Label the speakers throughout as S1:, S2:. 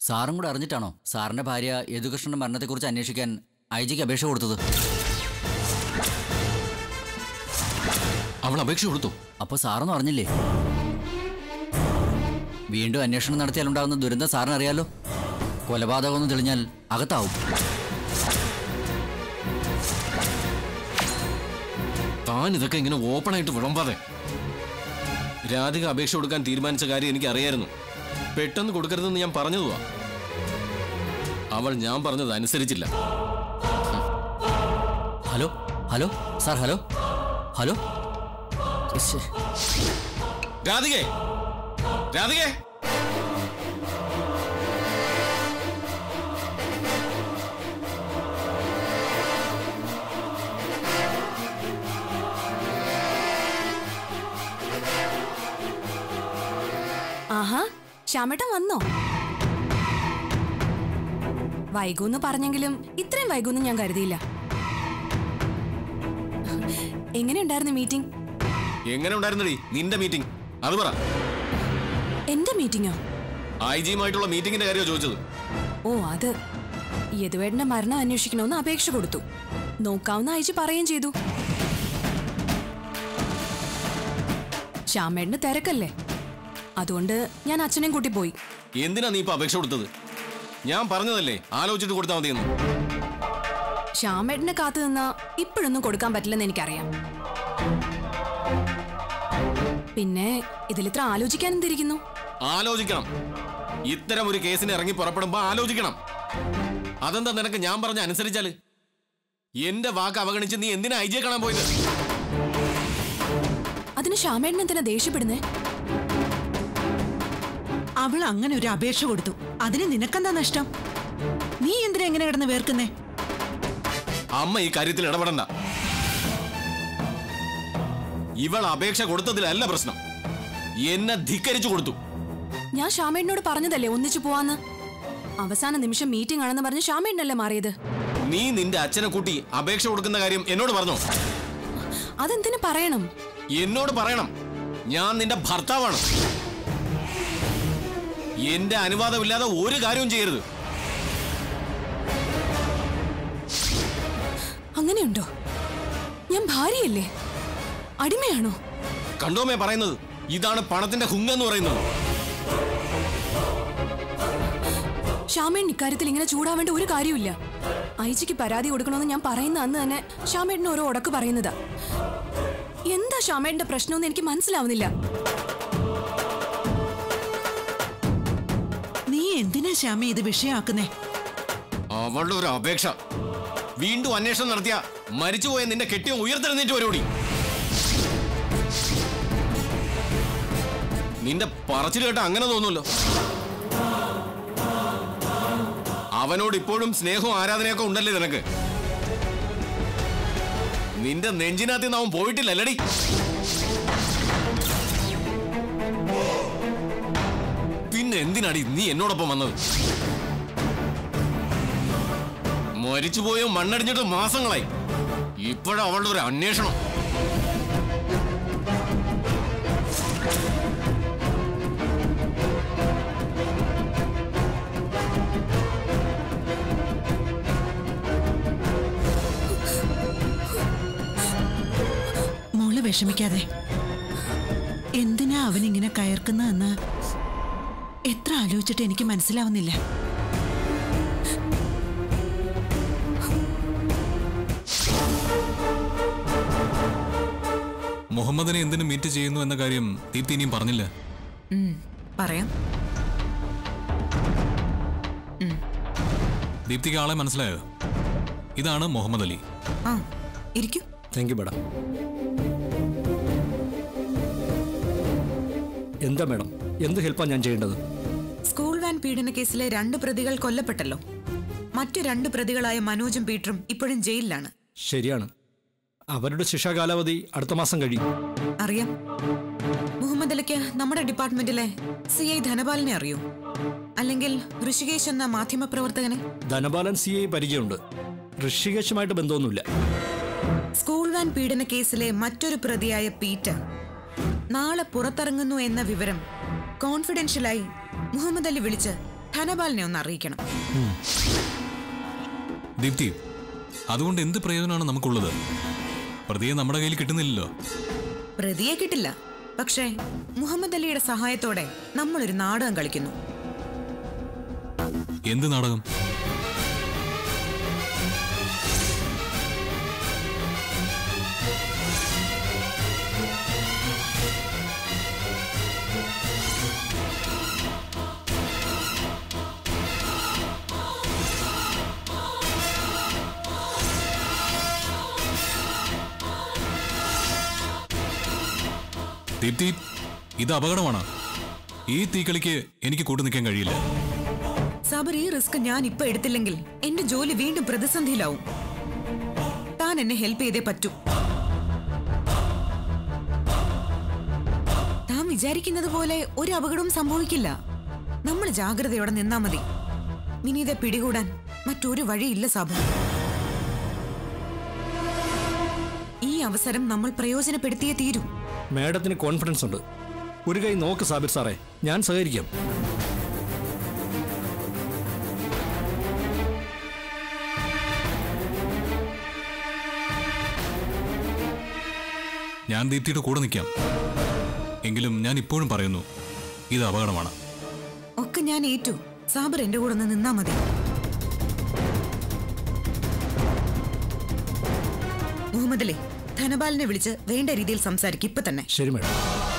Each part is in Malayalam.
S1: സാറും കൂടെ അറിഞ്ഞിട്ടാണോ സാറിന്റെ ഭാര്യ യദുകൃഷ്ണന്റെ മരണത്തെക്കുറിച്ച് അന്വേഷിക്കാൻ ഐ ജിക്ക് അപേക്ഷ കൊടുത്തത്
S2: അവൾ അപേക്ഷ കൊടുത്തു
S1: അപ്പോൾ സാറൊന്നും അറിഞ്ഞില്ലേ വീണ്ടും അന്വേഷണം നടത്തിയാലുണ്ടാകുന്ന ദുരന്തം സാറിന് അറിയാലോ കൊലപാതകമൊന്നും തെളിഞ്ഞാൽ അകത്താവും
S2: താൻ ഇതൊക്കെ ഇങ്ങനെ ഓപ്പണായിട്ട് വിളമ്പാതെ രാധിക അപേക്ഷ കൊടുക്കാൻ തീരുമാനിച്ച കാര്യം എനിക്ക് അറിയായിരുന്നു പെട്ടെന്ന് കൊടുക്കരുതെന്ന് ഞാൻ പറഞ്ഞതുവാ അവൾ ഞാൻ പറഞ്ഞത് അനുസരിച്ചില്ല
S1: hello hello sir hello hello ശ്ശേ.
S2: രാധികേ രാധികേ
S3: ആഹാ ശ്യാമേട്ടൻ വന്നോ വൈകൂന്ന് പറഞ്ഞെങ്കിലും ഇത്രയും വൈകൂന്ന് ഞാൻ കരുതിയില്ല എങ്ങനെയുണ്ടായിരുന്നു മീറ്റിംഗ്
S2: എങ്ങനെ ഉണ്ടായിരുന്നടി നിന്റെ മീറ്റിംഗ് അത് പറ
S3: എന്റെ മീറ്റിംഗോ
S2: ഐ ജിയുമായിട്ടുള്ള മീറ്റിംഗിന്റെ കാര്യമാണ് ചോദിച്ചത്
S3: ഓ അത് യദുവേട്ടന്റെ മരണം അന്വേഷിക്കണമെന്ന് അപേക്ഷ കൊടുത്തു നോക്കാവുന്ന അയച്ചു പറയുകയും ചെയ്തു ശ്യാമേട്ടന് തിരക്കല്ലേ അതുകൊണ്ട് ഞാൻ അച്ഛനെയും കൂട്ടി പോയി
S2: എന്തിനാ നീ ഇപ്പൊ അപേക്ഷ കൊടുത്തത് ഞാൻ പറഞ്ഞതല്ലേ ആലോചിച്ചിട്ട് കൊടുത്താൽ മതിയെന്ന്
S3: ശ്യാമേട്ടനെ കാത്തു നിന്നാ ഇപ്പോഴൊന്നും കൊടുക്കാൻ പറ്റില്ലെന്ന് എനിക്കറിയാം പിന്നെ ഇതിലിത്ര ആലോചിക്കാൻ എന്തിരിക്കുന്നു
S2: ആലോചിക്കണം ഇത്തരം ഒരു കേസിന് ഇറങ്ങി പുറപ്പെടുമ്പോ ആലോചിക്കണം അതെന്താ നിനക്ക് ഞാൻ പറഞ്ഞ അനുസരിച്ചാല് എന്റെ വാക്ക് അവഗണിച്ച് നീ എന്തിനാ ഐ ജിയെ കാണാൻ പോയത്
S3: അതിന് ശ്യാമേട്ടൻ എന്തിനാ ദേഷ്യപ്പെടുന്നേ
S4: അവൾ അങ്ങനെ ഒരു അപേക്ഷ കൊടുത്തു അതിന് നിനക്കെന്താ നഷ്ടം നീ എന്തിനാ എങ്ങനെ കിടന്ന് വേർക്കുന്നേ
S2: അമ്മ ഈ കാര്യത്തിൽ ഇടപെടണ്ട ഇവൾ അപേക്ഷ കൊടുത്തതിലല്ല പ്രശ്നം എന്നെ ധിക്കരിച്ചു കൊടുത്തു
S3: ഞാൻ ശ്യാമേട്ടനോട് പറഞ്ഞതല്ലേ ഒന്നിച്ചു പോവാന്ന് അവസാന നിമിഷം മീറ്റിംഗ് ആണെന്ന് പറഞ്ഞ് ശ്യാമേട്ടനല്ലേ മാറിയത്
S2: നീ നിന്റെ അച്ഛനെ കൂട്ടി അപേക്ഷ കൊടുക്കുന്ന കാര്യം എന്നോട് പറഞ്ഞോ
S3: അതെന്തിനു പറയണം
S2: എന്നോട് പറയണം ഞാൻ നിന്റെ ഭർത്താവാണ് എന്റെ അനുവാദമില്ലാതെ ഒരു കാര്യവും ചെയ്യരുത്
S3: അങ്ങനെയുണ്ടോ ഞാൻ ഭാര്യയല്ലേ അടിമയാണോ
S2: കണ്ടോമേ പറയുന്നത് ഇതാണ് പണത്തിന്റെ ഹുങ്ങെന്ന് പറയുന്നത്
S3: ശ്യാമേട്ടൻ ഇക്കാര്യത്തിൽ ഇങ്ങനെ ചൂടാവേണ്ട ഒരു കാര്യമില്ല ഐജിക്ക് പരാതി കൊടുക്കണമെന്ന് ഞാൻ പറയുന്ന അന്ന് തന്നെ ശ്യാമേട്ടന് ഓരോ ഉടക്ക് പറയുന്നതാ എന്താ ശ്യാമേട്ടന്റെ പ്രശ്നമെന്ന് എനിക്ക് മനസ്സിലാവുന്നില്ല
S4: നീ എന്തിനാ ശ്യാമ ഇത് വിഷയമാക്കുന്നേ
S2: അവളുടെ ഒരു അപേക്ഷ വീണ്ടും അന്വേഷണം നടത്തിയ മരിച്ചുപോയ നിന്റെ കെട്ടിയോ ഉയർത്തെഴുന്നേറ്റ് വരോടി നിന്റെ പറച്ചിൽ കേട്ട അങ്ങനെ തോന്നുമല്ലോ അവനോട് ഇപ്പോഴും സ്നേഹവും ആരാധനയൊക്കെ ഉണ്ടല്ലേ നിനക്ക് നിന്റെ നെഞ്ചിനകത്ത് നിന്ന് അവൻ പോയിട്ടില്ലല്ലടി പിന്നെ എന്തിനാടി നീ എന്നോടൊപ്പം വന്നത് മരിച്ചുപോയോ മണ്ണടിഞ്ഞിട്ട് മാസങ്ങളായി ഇപ്പോഴാ അവളുടെ ഒരു അന്വേഷണം
S4: മോള് വിഷമിക്കാതെ എന്തിനാ അവനിങ്ങനെ കയർക്കുന്നതെന്ന് എത്ര ആലോചിച്ചിട്ട് എനിക്ക് മനസ്സിലാവുന്നില്ല
S5: മുഹമ്മദിനെ എന്തിനു മീറ്റ് ചെയ്യുന്നു എന്ന കാര്യം ദീപ്തി ഇനിയും പറഞ്ഞില്ല
S6: പറയാം
S5: ദീപ്തിക്ക് ആളെ മനസ്സിലായോ ഇതാണ് മുഹമ്മദ് അലി
S6: ആ ഇരിക്കൂ
S7: താങ്ക് യു മാഡം എന്താ മാഡം എന്ത് ഹെൽപ്പാണ് ഞാൻ ചെയ്യേണ്ടത്
S6: സ്കൂൾ വാൻ പീഡന കേസിലെ രണ്ട് പ്രതികൾ കൊല്ലപ്പെട്ടല്ലോ മറ്റു രണ്ട് പ്രതികളായ മനോജും പീറ്ററും ഇപ്പോഴും ജയിലിലാണ്
S7: ശരിയാണ് അവരുടെ ശിക്ഷാ കാലാവധി അടുത്ത മാസം കഴിയും
S6: അറിയാം മുഹമ്മദ് അലിക്ക് നമ്മുടെ ഡിപ്പാർട്ട്മെന്റിലെ സി ഐ ധനപാലിനെ അറിയൂ അല്ലെങ്കിൽ ഋഷികേശ് എന്ന മാധ്യമപ്രവർത്തകനെ
S7: ധനപാലൻ സി ഐ പരിചയമുണ്ട് ഋഷികേശുമായിട്ട് ബന്ധമൊന്നുമില്ല
S6: സ്കൂൾ വാൻ പീഡന കേസിലെ മറ്റൊരു പ്രതിയായ പീറ്റർ നാളെ പുറത്തിറങ്ങുന്നു എന്ന വിവരം കോൺഫിഡൻഷ്യലായി മുഹമ്മദ് അലി വിളിച്ച് ധനപാലിനെ ഒന്ന് അറിയിക്കണം
S5: ദീപ്തി അതുകൊണ്ട് എന്ത് പ്രയോജനമാണ് നമുക്കുള്ളത് പ്രതിയെ നമ്മുടെ കയ്യിൽ കിട്ടുന്നില്ലല്ലോ
S6: പ്രതിയെ കിട്ടില്ല പക്ഷേ മുഹമ്മദ് അലിയുടെ സഹായത്തോടെ നമ്മളൊരു നാടകം കളിക്കുന്നു
S5: എന്ത് നാടകം ദീപ്തി ഇത് അപകടമാണ് ഈ തീക്കളിക്ക് എനിക്ക് കൂട്ടു നിൽക്കാൻ കഴിയില്ല
S6: സബർ ഈ റിസ്ക് ഞാൻ ഇപ്പൊ എടുത്തില്ലെങ്കിൽ എന്റെ ജോലി വീണ്ടും പ്രതിസന്ധിയിലാവും താൻ എന്നെ ഹെൽപ്പ് ചെയ്തേ പറ്റൂ താൻ വിചാരിക്കുന്നത് പോലെ ഒരു അപകടവും സംഭവിക്കില്ല നമ്മൾ ജാഗ്രതയോടെ നിന്നാ മതി വിനീതെ പിടികൂടാൻ മറ്റൊരു വഴിയില്ല സാബു ഈ അവസരം നമ്മൾ പ്രയോജനപ്പെടുത്തിയേ തീരൂ
S7: മാഡത്തിന് കോൺഫിഡൻസ് ഉണ്ട് ഒരു കൈ നോക്ക് സാബിർ സാറേ ഞാൻ സഹകരിക്കാം
S5: ഞാൻ ദീപ്തിയുടെ കൂടെ നിൽക്കാം എങ്കിലും ഞാൻ ഇപ്പോഴും പറയുന്നു ഇത് അപകടമാണ്
S6: ഒക്കെ ഞാൻ ഏറ്റു സാബർ എന്റെ കൂടെ ഒന്ന് നിന്നാ മതി മുഹമ്മദ് അലി ധനപാലിനെ വിളിച്ച് വേണ്ട രീതിയിൽ സംസാരിക്കും ഇപ്പൊ തന്നെ
S7: ശരി madam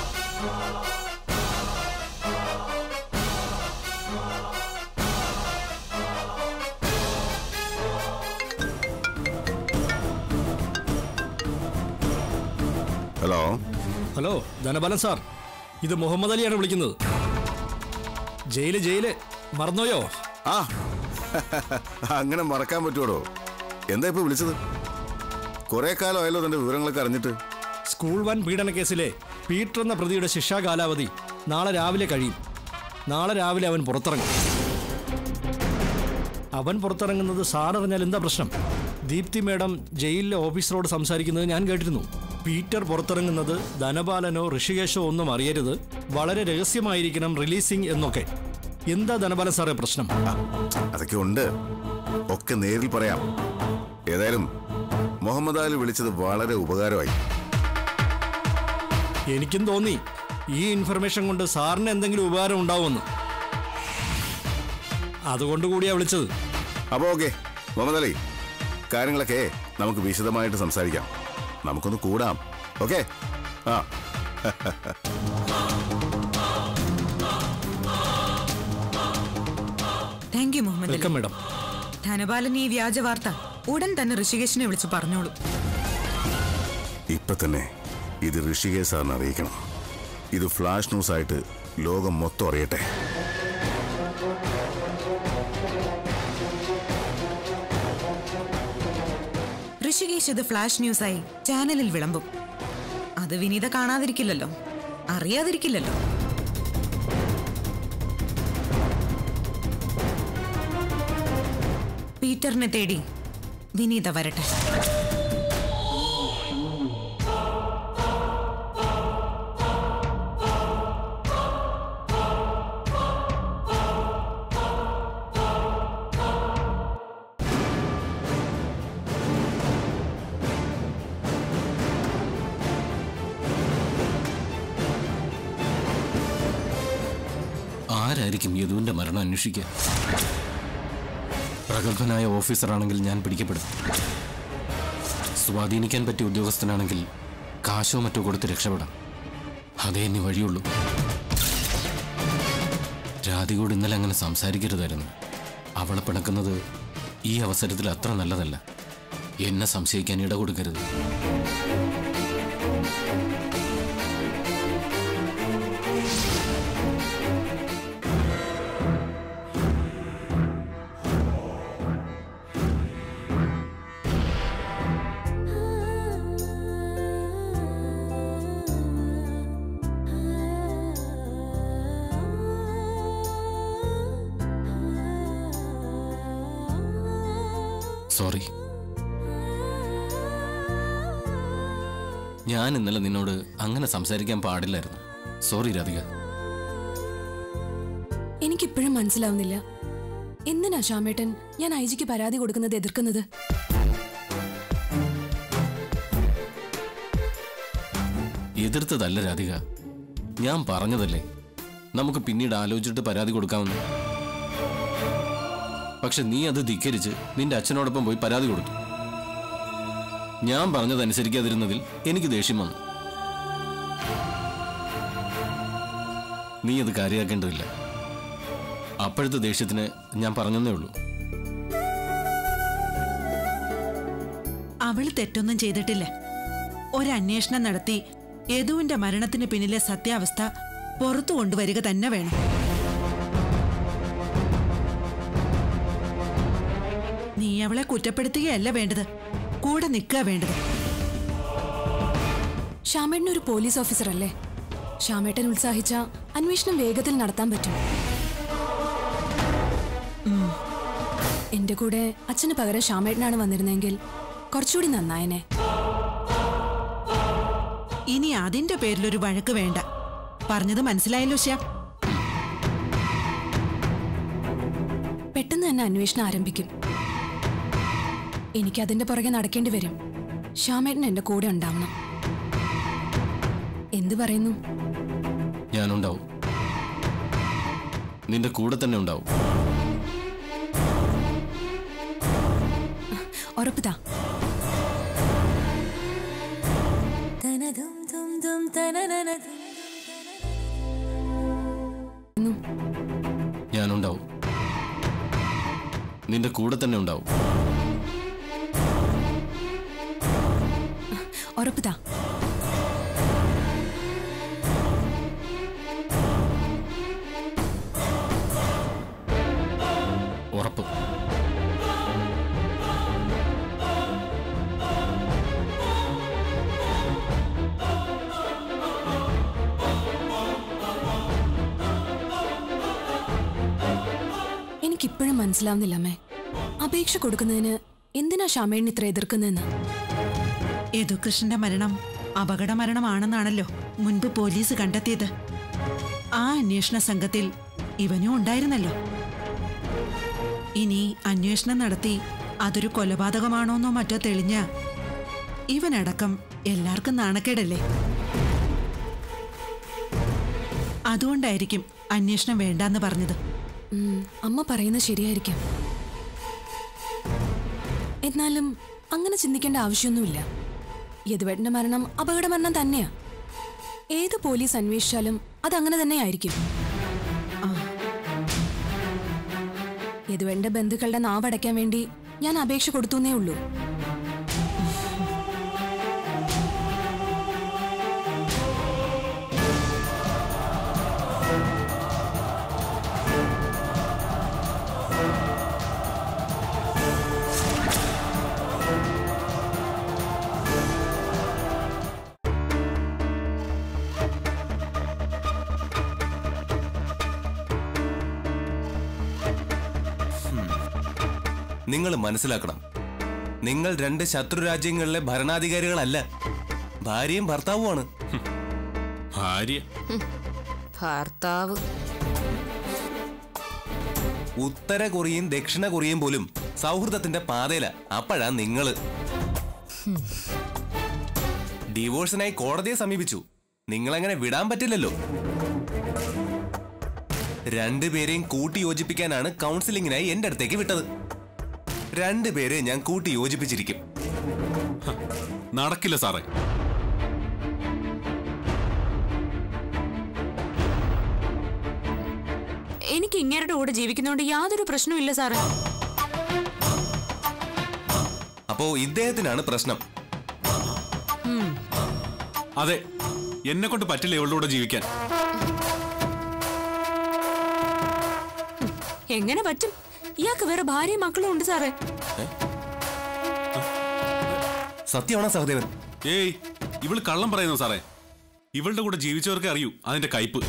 S8: hello
S7: hello Dhanabalan sir ഇത് മുഹമ്മദ് അലിയാണ് വിളിക്കുന്നത് ജയില് ജയില് മറന്നോയോ
S8: ആ അങ്ങനെ മറക്കാൻ പറ്റുമോ എന്താ ഇപ്പൊ വിളിച്ചത് കുറെ കാലമായല്ലോ തന്റെ വിവരങ്ങളൊക്കെ അറിഞ്ഞിട്ട്
S7: സ്കൂൾ വൻ പീഡന കേസിലെ പീറ്റർ എന്ന പ്രതിയുടെ ശിക്ഷാ കാലാവധി നാളെ രാവിലെ കഴിയും നാളെ രാവിലെ അവൻ പുറത്തിറങ്ങും അവൻ പുറത്തിറങ്ങുന്നത് സാർ അറിഞ്ഞാൽ എന്താ പ്രശ്നം ദീപ്തി മേഡം ജയിലിലെ ഓഫീസറോട് സംസാരിക്കുന്നത് ഞാൻ കേട്ടിരുന്നു പീറ്റർ പുറത്തിറങ്ങുന്നത് ധനപാലനോ ഋഷികേശോ ഒന്നും അറിയരുത് വളരെ രഹസ്യമായിരിക്കണം റിലീസിംഗ് എന്നൊക്കെ എന്താ ധനപാലൻ സാറേ പ്രശ്നം
S8: ആ, അതൊക്കെ ഉണ്ട് ഒക്കെ നേരിൽ പറയാം ഏതായാലും മുഹമ്മദ് അലി വിളിച്ചത് വളരെ ഉപകാരമായി
S7: എനിക്കും തോന്നി ഈ ഇൻഫർമേഷൻ കൊണ്ട് സാറിന് എന്തെങ്കിലും ഉപകാരം ഉണ്ടാവുമെന്ന് അതുകൊണ്ട് കൂടിയാ വിളിച്ചത്
S8: അപ്പോ ഓക്കെ മുഹമ്മദ് അലി കാര്യങ്ങളൊക്കെ നമുക്ക് വിശദമായിട്ട് സംസാരിക്കാം നമുക്കൊന്ന് കൂടാം ഓക്കെ ആ
S6: thank you Muhammad Ali
S7: welcome madam
S6: Dhanapalan ഈ വ്യാജ വാർത്ത ഉടൻ തന്നെ ഋഷികേശിനെ വിളിച്ച് പറഞ്ഞോളൂ
S8: ഇപ്പൊ തന്നെ ഇത് ഋഷികേശ് സാറിന് അറിയിക്കണം ഇത് ഫ്ലാഷ് ന്യൂസ് ആയിട്ട് ലോകം മൊത്തം അറിയട്ടെ
S6: ഋഷികേശ് ഇത് ഫ്ലാഷ് ന്യൂസായി ചാനലിൽ വിളമ്പും അത് വിനീത കാണാതിരിക്കില്ലല്ലോ അറിയാതിരിക്കില്ലല്ലോ പീറ്ററിനെ തേടി വിനീത വരട്ടെ
S2: ആരായിരിക്കും യദുവിന്റെ മരണം അന്വേഷിക്കുക പ്രഗത്ഭനായ ഓഫീസറാണെങ്കിൽ ഞാൻ പിടിക്കപ്പെടും സ്വാധീനിക്കാൻ പറ്റിയ ഉദ്യോഗസ്ഥനാണെങ്കിൽ കാശോ മറ്റോ കൊടുത്ത് രക്ഷപ്പെടാം അതേ ഇനി വഴിയുള്ളൂ രാധികയോട് ഇന്നലെ അങ്ങനെ സംസാരിക്കരുതായിരുന്നു അവളെ പിണക്കുന്നത് ഈ അവസരത്തിൽ അത്ര നല്ലതല്ല എന്നെ സംശയിക്കാൻ ഇട കൊടുക്കരുത് സോറി ഞാൻ ഇന്നലെ നിന്നോട് അങ്ങനെ സംസാരിക്കാൻ പാടില്ലായിരുന്നു സോറി രാധിക
S3: എനിക്കിപ്പോഴും മനസ്സിലാവുന്നില്ല എന്തിനാ ശ്യാമേട്ടൻ ഞാൻ ഐ ജിക്ക് പരാതി കൊടുക്കുന്നത് എതിർക്കുന്നത്
S2: എതിർത്തതല്ല രാധിക ഞാൻ പറഞ്ഞതല്ലേ നമുക്ക് പിന്നീട് ആലോചിച്ചിട്ട് പരാതി കൊടുക്കാമെന്ന് പക്ഷെ നീ അത് ധിക്കരിച്ച് നിന്റെ അച്ഛനോടൊപ്പം പോയി പരാതി കൊടുത്തു ഞാൻ പറഞ്ഞതനുസരിക്കാതിരുന്നതിൽ എനിക്ക് ദേഷ്യം വന്നു നീ അത് കാര്യമാക്കേണ്ടതില്ല അപ്പോഴത്തെ ദേഷ്യത്തിന് ഞാൻ പറഞ്ഞെന്നേ ഉള്ളൂ
S4: അവള് തെറ്റൊന്നും ചെയ്തിട്ടില്ല ഒരന്വേഷണം നടത്തി യദുവിന്റെ മരണത്തിന് പിന്നിലെ സത്യാവസ്ഥ പുറത്തു കൊണ്ടുവരിക തന്നെ വേണം നീ അവളെ കുറ്റപ്പെടുത്തുകയല്ല വേണ്ടത് കൂടെ നിൽക്കുക വേണ്ടത്
S3: ശ്യാമേട്ടൻ ഒരു പോലീസ് ഓഫീസർ അല്ലേ ശ്യാമേട്ടൻ ഉത്സാഹിച്ച അന്വേഷണം വേഗത്തിൽ നടത്താൻ പറ്റും ഉം. എന്റെ കൂടെ അച്ഛന് പകരം ശ്യാമേട്ടനാണ് വന്നിരുന്നെങ്കിൽ കുറച്ചുകൂടി നന്നായനെ
S4: ഇനി അതിന്റെ പേരിലൊരു വഴക്ക് വേണ്ട പറഞ്ഞത് മനസ്സിലായല്ലോ ശ്യാം
S3: പെട്ടെന്ന് തന്നെ അന്വേഷണം ആരംഭിക്കും എനിക്ക് അതിന്റെ പുറകെ നടക്കേണ്ടി വരും ശ്യാമേട്ടൻ എന്റെ കൂടെ ഉണ്ടാവണം എന്തു പറയുന്നു
S2: ഞാനുണ്ടാവും നിന്റെ കൂടെ തന്നെ ഉണ്ടാവും
S3: ഉറപ്പുതാ
S2: ഞാനുണ്ടാവും നിന്റെ കൂടെ തന്നെ ഉണ്ടാവും
S3: ഉറപ്പുതാ
S2: ഉറപ്പ്
S3: എനിക്കിപ്പോഴും മനസ്സിലാവുന്നില്ല അമ്മേ അപേക്ഷ കൊടുക്കുന്നതിന് എന്തിനാ ശ്യാമേണ്ണ ഇത്ര എതിർക്കുന്നതെന്ന്
S4: യദുകൃഷ്ണന്റെ മരണം അപകട മരണമാണെന്നാണല്ലോ മുൻപ് പോലീസ് കണ്ടെത്തിയത് ആ അന്വേഷണ സംഘത്തിൽ ഇവനും ഉണ്ടായിരുന്നല്ലോ ഇനി അന്വേഷണം നടത്തി അതൊരു കൊലപാതകമാണോന്നോ മറ്റോ തെളിഞ്ഞ ഇവനടക്കം എല്ലാവർക്കും നാണക്കേടല്ലേ അതുകൊണ്ടായിരിക്കും അന്വേഷണം വേണ്ടാന്ന് പറഞ്ഞത്
S3: ഉം, അമ്മ പറയുന്നത് ശരിയായിരിക്കാം എന്നാലും അങ്ങനെ ചിന്തിക്കേണ്ട ആവശ്യമൊന്നുമില്ല യദുവേട്ടന്റെ മരണം അപകട മരണം തന്നെയാ ഏത് പോലീസ് അന്വേഷിച്ചാലും അതങ്ങനെ തന്നെ ആയിരിക്കും യദുവേട്ടന്റെ ബന്ധുക്കളുടെ നാവടയ്ക്കാൻ വേണ്ടി ഞാൻ അപേക്ഷ കൊടുത്തുന്നേ ഉള്ളൂ
S9: നിങ്ങൾ മനസ്സിലാക്കണം നിങ്ങൾ രണ്ട് ശത്രു രാജ്യങ്ങളിലെ ഭരണാധികാരികളല്ല ഭാര്യയും ഭർത്താവുമാണ്
S5: ഭാര്യ
S10: ഭർത്താവ്
S9: ഉത്തര കൊറിയയും ദക്ഷിണ കൊറിയയും പോലും സൗഹൃദത്തിന്റെ പാതയില അപ്പോഴാ നിങ്ങള് ഡിവോഴ്സിനായി കോടതിയെ സമീപിച്ചു നിങ്ങളങ്ങനെ വിടാൻ പറ്റില്ലല്ലോ രണ്ടുപേരെയും കൂട്ടി യോജിപ്പിക്കാനാണ് കൗൺസിലിങ്ങിനായി എന്റെ അടുത്തേക്ക് വിട്ടത് രണ്ടുപേരെ ഞാൻ കൂട്ടി യോജിപ്പിച്ചിരിക്കും
S5: നടക്കില്ല സാറേ
S10: എനിക്ക് ഇങ്ങേരുടെ കൂടെ ജീവിക്കുന്നതുകൊണ്ട് യാതൊരു പ്രശ്നവും സാറേ
S9: അപ്പോ ഇദ്ദേഹത്തിനാണ് പ്രശ്നം
S5: അതെ എന്നെ കൊണ്ട് പറ്റില്ല ഇവളുടെ കൂടെ ജീവിക്കാൻ
S10: എങ്ങനെ പറ്റും ഇയാൾക്ക് വേറെ ഭാര്യയും മക്കളും ഉണ്ട് സാറേ
S9: സത്യമാണോ സഹദേവൻ
S5: ഏയ് ഇവള് കള്ളം പറയുന്നു സാറേ ഇവളുടെ കൂടെ ജീവിച്ചവർക്ക് അറിയൂ അതിന്റെ കയ്പ്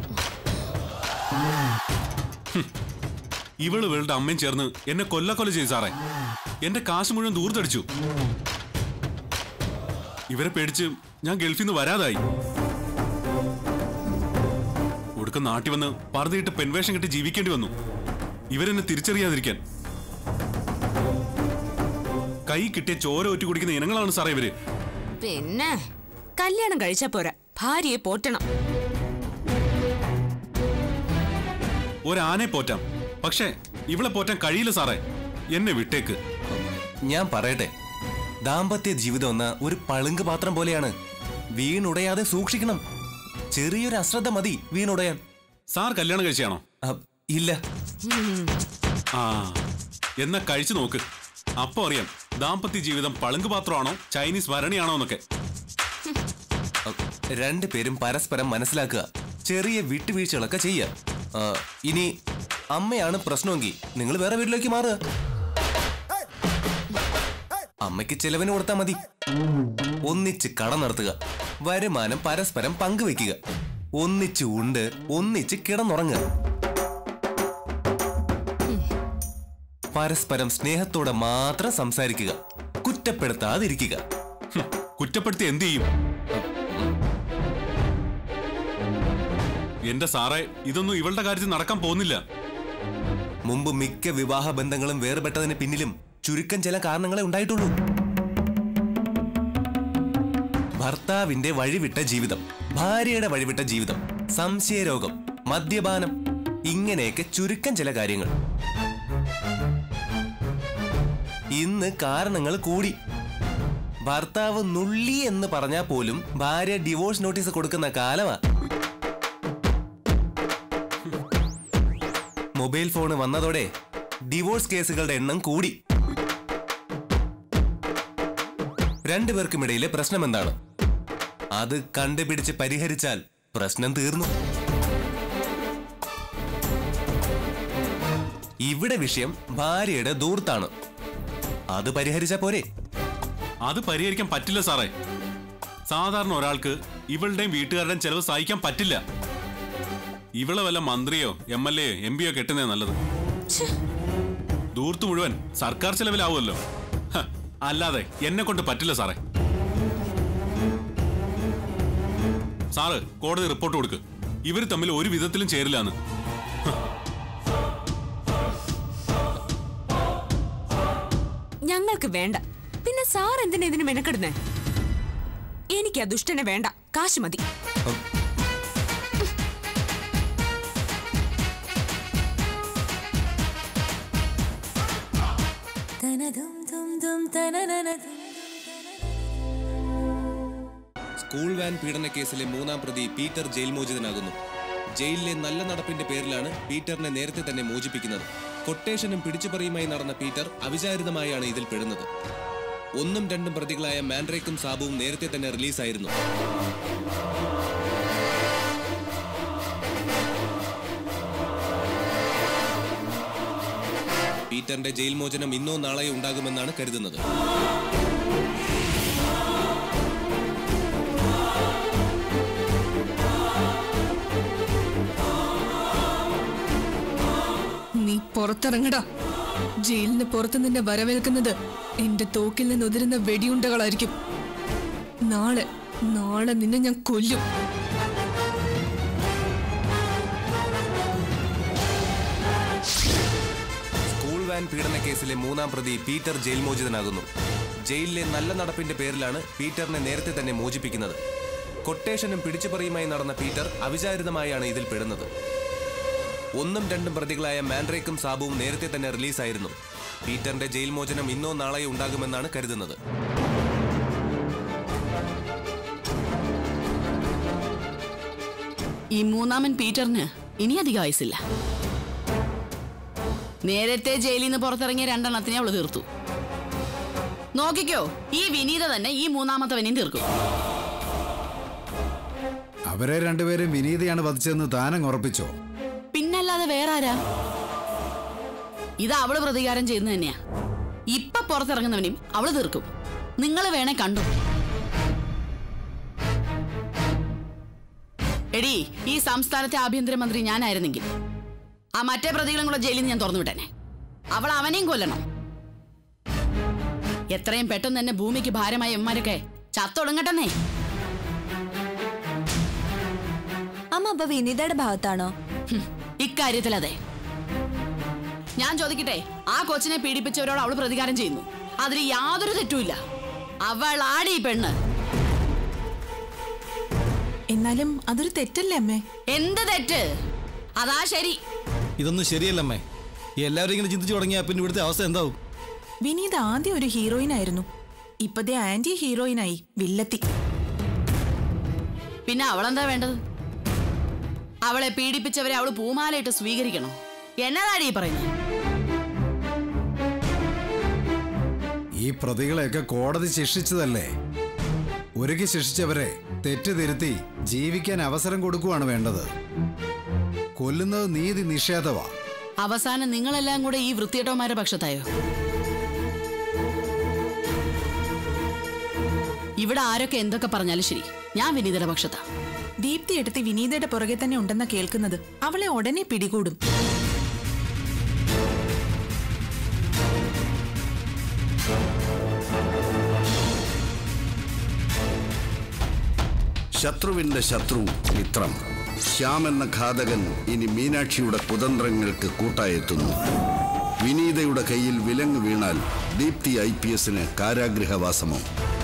S5: ഹും. ഇവള് ഇവളുടെ അമ്മയും ചേർന്ന് എന്നെ കൊല്ലക്കൊല ചെയ്തു സാറേ എന്റെ കാശ് മുഴുവൻ ദൂർത്തടിച്ചു ഇവരെ പേടിച്ച് ഞാൻ ഗൾഫിൽ നിന്ന് വരാതായി ഒടുക്കം ഞങ്ങൾക്ക് നാട്ടി വന്ന് പറുതിയിട്ട് പെൺവേഷം കെട്ടി ജീവിക്കേണ്ടി വന്നു ഇവരെന്നെ തിരിച്ചറിയാതിരിക്കാൻ കൈ കിട്ടിയ ചോര ഒറ്റ കുടിക്കുന്ന ഇനങ്ങളാണ് സാറേ ഇവര്
S10: പിന്നെ കല്യാണം കഴിച്ചാ പോരാ ഭാര്യയെ പോറ്റണം
S5: ഒരാനെ പോറ്റാം പക്ഷേ ഇവളെ പോറ്റാൻ കഴിയില്ല സാറേ എന്നെ വിട്ടേക്ക്
S9: ഞാൻ പറയട്ടെ ദാമ്പത്യ ജീവിതം എന്ന ഒരു പളുങ്ക് പാത്രം പോലെയാണ് വീണുടയാതെ സൂക്ഷിക്കണം ചെറിയൊരു അശ്രദ്ധ മതി വീണുടയാൻ
S5: സാർ കല്യാണം കഴിച്ചാണോ
S9: അ, ഇല്ല
S5: ആ എന്നാ കഴിച്ചു നോക്ക് അപ്പൊ അറിയാം ദാമ്പത്യ ജീവിതം പളുങ്ക് പാത്രമാണോ ചൈനീസ് ഭരണിയാണോ എന്നൊക്കെ
S9: അ, രണ്ടുപേരും പരസ്പരം മനസ്സിലാക്കുക ചെറിയ വിട്ടുവീഴ്ചകളൊക്കെ ചെയ്യുക ആ, ഇനി അമ്മയാണ് പ്രശ്നമെങ്കിൽ നിങ്ങൾ വേറെ വീട്ടിലേക്ക് മാറുക അമ്മയ്ക്ക് ചെലവിന് കൊടുത്താൽ മതി ഒന്നിച്ച് കട നടത്തുക വരുമാനം പരസ്പരം പങ്കുവെക്കുക ഒന്നിച്ച് ഉണ്ട് ഒന്നിച്ച് കിടന്നുറങ്ങുക പരസ്പരം സ്നേഹത്തോടെ മാത്രം സംസാരിക്കുക കുറ്റപ്പെടുത്താതിരിക്കുക
S5: ഹും, കുറ്റപ്പെടുത്തി എന്ത് ചെയ്യും എന്റെ സാറേ ഇതൊന്നും ഇവളുടെ കാര്യത്തിൽ നടക്കാൻ പോകുന്നില്ല
S9: മുമ്പ് മിക്ക വിവാഹ ബന്ധങ്ങളും വേർപെട്ടതിന് പിന്നിലും ചുരുക്കം ചില കാരണങ്ങളെ ഉണ്ടായിട്ടുള്ളൂ ഭർത്താവിന്റെ വഴിവിട്ട ജീവിതം ഭാര്യയുടെ വഴിവിട്ട ജീവിതം സംശയരോഗം മദ്യപാനം ഇങ്ങനെയൊക്കെ ചുരുക്കം ചില കാര്യങ്ങൾ ഇന്ന് കാരണങ്ങൾ കൂടി ഭർത്താവ് നുള്ളി എന്ന് പറഞ്ഞാൽ പോലും ഭാര്യ ഡിവോഴ്സ് നോട്ടീസ് കൊടുക്കുന്ന കാലമാ മൊബൈൽ ഫോൺ വന്നതോടെ ഡിവോഴ്സ് കേസുകളുടെ എണ്ണം കൂടി രണ്ടുപേർക്കുമിടയിലെ പ്രശ്നം എന്താണ് അത് കണ്ടുപിടിച്ച് പരിഹരിച്ചാൽ പ്രശ്നം തീർന്നു ഇവിടെ വിഷയം ഭാര്യയുടെ ദൂർത്താണ് അത് പരിഹരിച്ചാ പോരെ
S5: അത് പരിഹരിക്കാൻ പറ്റില്ല സാറേ സാധാരണ ഒരാൾക്ക് ഇവളുടെയും വീട്ടുകാരുടെയും ചെലവ് സഹിക്കാൻ പറ്റില്ല ഇവളെ വല്ല മന്ത്രിയോ എം എൽ എയോ എം പിയോ കെട്ടുന്നേ നല്ലത് ദൂർത്ത് മുഴുവൻ സർക്കാർ ചെലവിലാവുമല്ലോ ഹ, അല്ലാതെ എന്നെ കൊണ്ട് പറ്റില്ല സാറേ സാറ് കോടതി റിപ്പോർട്ട് കൊടുക്ക് ഇവര് തമ്മിൽ ഒരു വിധത്തിലും ചേരില്ലാന്ന്
S10: ഞങ്ങൾക്ക് വേണ്ട പിന്നെ സാർ എന്തിനാ ഇതിന് മെനക്കെടുന്നേ എനിക്ക് ആ ദുഷ്ടനെ വേണ്ട കാശ് മതി
S9: സ്കൂൾ വാൻ പീഡന കേസിലെ മൂന്നാം പ്രതി പീറ്റർ ജയിൽ മോചിതനാകുന്നു ജയിലിലെ നല്ല നടപ്പിന്റെ പേരിലാണ് പീറ്ററിനെ നേരത്തെ തന്നെ മോചിപ്പിക്കുന്നത് കൊട്ടേഷനും പിടിച്ചുപറിയുമായി നടന്ന പീറ്റർ അവിചാരിതമായാണ് ഇതിൽ പെടുന്നത് ഒന്നും രണ്ടും പ്രതികളായ മാൻഡ്രേക്കും സാബുവും നേരത്തെ തന്നെ റിലീസായിരുന്നു പീറ്ററിന്റെ ജയിൽ മോചനം ഇന്നോ നാളെയോ ഉണ്ടാകുമെന്നാണ് കരുതുന്നത്
S3: നീ പുറത്തിറങ്ങടാ ജയിലിന് പുറത്ത് നിന്നെ വരവേൽക്കുന്നത് എന്റെ തോക്കിൽ നിന്ന് ഉതിരുന്ന വെടിയുണ്ടകളായിരിക്കും നാളെ നാളെ നിന്നെ ഞാൻ കൊല്ലും
S9: സ്കൂൾ വാൻ പീഡന കേസിലെ മൂന്നാം പ്രതി പീറ്റർ ജയിൽ മോചിതനാകുന്നു ജയിലിലെ നല്ല നടപ്പിന്റെ പേരിലാണ് പീറ്ററിനെ നേരത്തെ തന്നെ മോചിപ്പിക്കുന്നത് കൊട്ടേഷനും പിടിച്ചുപറിയുമായി നടന്ന പീറ്റർ അവിചാരിതമായാണ് ഇതിൽ പെടുന്നത് ഒന്നും രണ്ടും പ്രതികളായ മാൻഡ്രേക്കും സാബുവും നേരത്തെ തന്നെ റിലീസായിരുന്നു പീറ്ററിന്റെ ജയിൽ മോചനം ഇന്നോ നാളെയോ ഉണ്ടാകുമെന്നാണ് കരുതുന്നത്
S11: ഈ മൂന്നാമൻ പീറ്ററിന് ഇനി അധികം ആയുസില്ല നേരത്തെ ജയിലിൽ നിന്ന് പുറത്തിറങ്ങിയ രണ്ടെണ്ണത്തിനെ അവള് തീർത്തു നോക്കിക്കോ ഈ വിനീത തന്നെ ഈ മൂന്നാമത്തവനെയും തീർക്കും
S12: അവരെ രണ്ടുപേരും വിനീതയാണ് വധിച്ചതെന്ന് താനങ്ങ് ഉറപ്പിച്ചോ
S11: പിന്നല്ലാതെ വേറെ ആരാ ഇത് അവള് പ്രതികാരം ചെയ്യുന്നത് തന്നെയാ ഇപ്പൊ പുറത്തിറങ്ങുന്നവനെയും അവള് തീർക്കും നിങ്ങൾ വേണേ കണ്ടു എടി ഈ സംസ്ഥാനത്തെ ആഭ്യന്തരമന്ത്രി ഞാനായിരുന്നെങ്കിൽ ആ മറ്റേ പ്രതികളും കൂടെ ജയിലിൽ നിന്ന് ഞാൻ തുറന്നു വിട്ടേനെ അവൾ അവനെയും കൊല്ലണം എത്രയും പെട്ടെന്ന് തന്നെ ഭൂമിക്ക് ഭാരമായ എമ്മാരൊക്കെ ചത്തൊടുങ്ങട്ടെന്നേ
S13: അമ്മ അപ്പൊ വിനീതയുടെ ഭാഗത്താണോ
S11: ഹും, ഇക്കാര്യത്തിൽ അതെ ഞാൻ ചോദിക്കട്ടെ ആ കൊച്ചിനെ പീഡിപ്പിച്ചവരോട് അവള് പ്രതികാരം ചെയ്യുന്നു അതിൽ യാതൊരു തെറ്റുമില്ല അവൾ ആടി ഈ പെണ്ണ്
S6: എന്നാലും അതൊരു തെറ്റല്ലേ അമ്മേ
S11: എന്ത് തെറ്റ് അതാ ശരി
S14: ഇതൊന്നും ശരിയല്ലമ്മേ എല്ലാവരും ഇങ്ങനെ ചിന്തിച്ചു തുടങ്ങിയാൽ പിന്നെ ഇവിടുത്തെ അവസ്ഥ എന്താവും
S6: വിനീത ആദ്യം ഒരു ഹീറോയിൻ ആയിരുന്നു ഇപ്പതേ ആന്റി ഹീറോയിനായി വില്ലത്തി
S11: പിന്നെ അവളെന്താ വേണ്ടത് അവളെ പീഡിപ്പിച്ചവരെ അവള് പൂമാലയിട്ട് സ്വീകരിക്കണോ എന്നതാടി ഈ പറയുന്നത്
S12: ഈ പ്രതികളെയൊക്കെ കോടതി ശിക്ഷിച്ചതല്ലേ ഒരുക്കി ശിക്ഷിച്ചവരെ തെറ്റ് തിരുത്തി ജീവിക്കാൻ അവസരം കൊടുക്കുകയാണ് വേണ്ടത് കൊല്ലുന്നത് നീതി നിഷേധമാ
S11: അവസാനം നിങ്ങളെല്ലാം കൂടെ ഈ വൃത്തിയേട്ടവന്മാരുടെ പക്ഷത്തായോ ഇവിടെ ആരൊക്കെ എന്തൊക്കെ പറഞ്ഞാലും ശരി ഞാൻ വിനീതയുടെ പക്ഷത്താ
S6: ദീപ്തി എടുത്ത് വിനീതയുടെ പുറകെ തന്നെ ഉണ്ടെന്ന കേൾക്കുന്നത് അവളെ ഉടനെ പിടികൂടും
S15: ശത്രുവിന്റെ ശത്രു മിത്രം ശ്യാം എന്ന ഘാതകൻ ഇനി മീനാക്ഷിയുടെ കുതന്ത്രങ്ങൾക്ക് കൂട്ടായെത്തുന്നു വിനീതയുടെ കയ്യിൽ വിലങ്ങ് വീണാൽ ദീപ്തി ഐ പി എസിന് കാരാഗൃഹവാസമോ